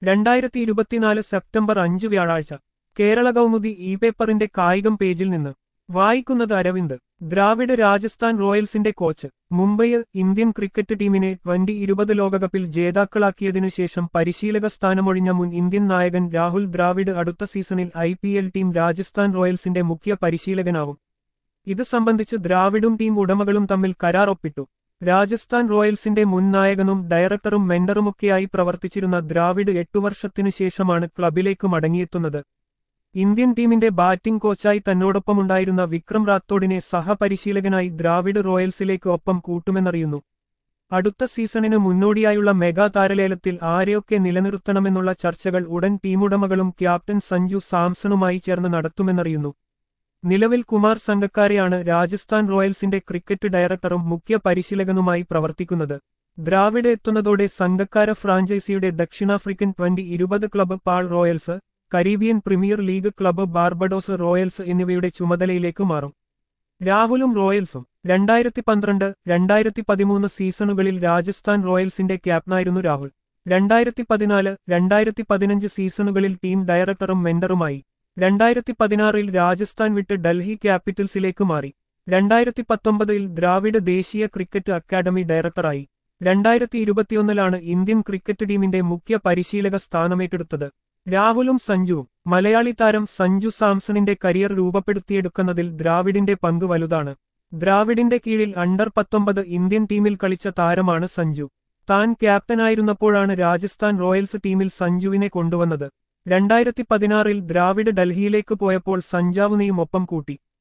രണ്ടായിരത്തി ഇരുപത്തിനാല് സെപ്റ്റംബർ അഞ്ച് വ്യാഴാഴ്ച കേരള കൗമുദി ഇ പേപ്പറിന്റെ കായികം പേജിൽ നിന്ന് വായിക്കുന്നത് അരവിന്ദ് ദ്രാവിഡ് രാജസ്ഥാൻ റോയൽസിന്റെ കോച്ച് മുംബൈയിൽ ഇന്ത്യൻ ക്രിക്കറ്റ് ടീമിനെ ട്വന്റി ഇരുപത് ലോകകപ്പിൽ ജേതാക്കളാക്കിയതിനു ശേഷം പരിശീലക സ്ഥാനമൊഴിഞ്ഞ മുൻ ഇന്ത്യൻ നായകൻ രാഹുൽ ദ്രാവിഡ് അടുത്ത സീസണിൽ ഐ ടീം രാജസ്ഥാൻ റോയൽസിന്റെ മുഖ്യ പരിശീലകനാവും ഇത് സംബന്ധിച്ച് ദ്രാവിഡും ടീം ഉടമകളും തമ്മിൽ കരാർ ഒപ്പിട്ടു രാജസ്ഥാൻ റോയൽസിന്റെ മുൻ നായകനും ഡയറക്ടറും മെന്ററുമൊക്കെയായി പ്രവർത്തിച്ചിരുന്ന ദ്രാവിഡ് എട്ടു വർഷത്തിനു ശേഷമാണ് ക്ലബിലേക്ക് മടങ്ങിയെത്തുന്നത് ഇന്ത്യൻ ടീമിന്റെ ബാറ്റിംഗ് കോച്ചായി തന്നോടൊപ്പമുണ്ടായിരുന്ന വിക്രം റാത്തോഡിനെ സഹപരിശീലകനായി ദ്രാവിഡ് റോയൽസിലേക്ക് ഒപ്പം കൂട്ടുമെന്നറിയുന്നു അടുത്ത സീസണിന് മുന്നോടിയായുള്ള മെഗാ താരലേലത്തിൽ ആരെയൊക്കെ നിലനിർത്തണമെന്നുള്ള ചർച്ചകൾ ഉടൻ ടീമുടമകളും ക്യാപ്റ്റൻ സഞ്ജു സാംസണുമായി ചേർന്ന് നടത്തുമെന്നറിയുന്നു നിലവിൽ കുമാർ സംഘക്കാരെയാണ് രാജസ്ഥാൻ റോയൽസിന്റെ ക്രിക്കറ്റ് ഡയറക്ടറും മുഖ്യ പരിശീലകനുമായി പ്രവർത്തിക്കുന്നത് ദ്രാവിഡ് എത്തുന്നതോടെ സംഘക്കാര ഫ്രാഞ്ചൈസിയുടെ ദക്ഷിണാഫ്രിക്കൻ ട്വന്റി ഇരുപത് club Paarl Royals Caribbean Premier League club Barbados Royals എന്നിവയുടെ ചുമതലയിലേക്ക് മാറും രാഹുലും റോയൽസും രണ്ടായിരത്തി പന്ത്രണ്ട് രണ്ടായിരത്തി പതിമൂന്ന് സീസണുകളിൽ രാജസ്ഥാൻ റോയൽസിന്റെ ക്യാപ്റ്റനായിരുന്നു രാഹുൽ രണ്ടായിരത്തി പതിനാല് രണ്ടായിരത്തി പതിനഞ്ച് സീസണുകളിൽ ടീം ഡയറക്ടറും മെന്ററുമായി രണ്ടായിരത്തി പതിനാറിൽ രാജസ്ഥാൻ വിട്ട് ഡൽഹി ക്യാപിറ്റൽസിലേക്ക് മാറി രണ്ടായിരത്തി പത്തൊമ്പതിൽ ദ്രാവിഡ് ദേശീയ ക്രിക്കറ്റ് അക്കാദമി ഡയറക്ടറായി രണ്ടായിരത്തി ഇരുപത്തിയൊന്നിലാണ് ഇന്ത്യൻ ക്രിക്കറ്റ് ടീമിന്റെ മുഖ്യ പരിശീലക സ്ഥാനമേറ്റെടുത്തത് രാഹുലും സഞ്ജുവും മലയാളി താരം സഞ്ജു സാംസണിന്റെ കരിയർ രൂപപ്പെടുത്തിയെടുക്കുന്നതിൽ ദ്രാവിഡിന്റെ പങ്ക് വലുതാണ് ദ്രാവിഡിന്റെ കീഴിൽ അണ്ടർ പത്തൊമ്പത് ഇന്ത്യൻ ടീമിൽ കളിച്ച താരമാണ് സഞ്ജു താൻ ക്യാപ്റ്റനായിരുന്നപ്പോഴാണ് രാജസ്ഥാൻ റോയൽസ് ടീമിൽ സഞ്ജുവിനെ കൊണ്ടുവന്നത് രണ്ടായിരത്തി പതിനാറിൽ ദ്രാവിഡ് ഡൽഹിയിലേക്ക് പോയപ്പോൾ സഞ്ജാവിനെയും ഒപ്പം കൂട്ടി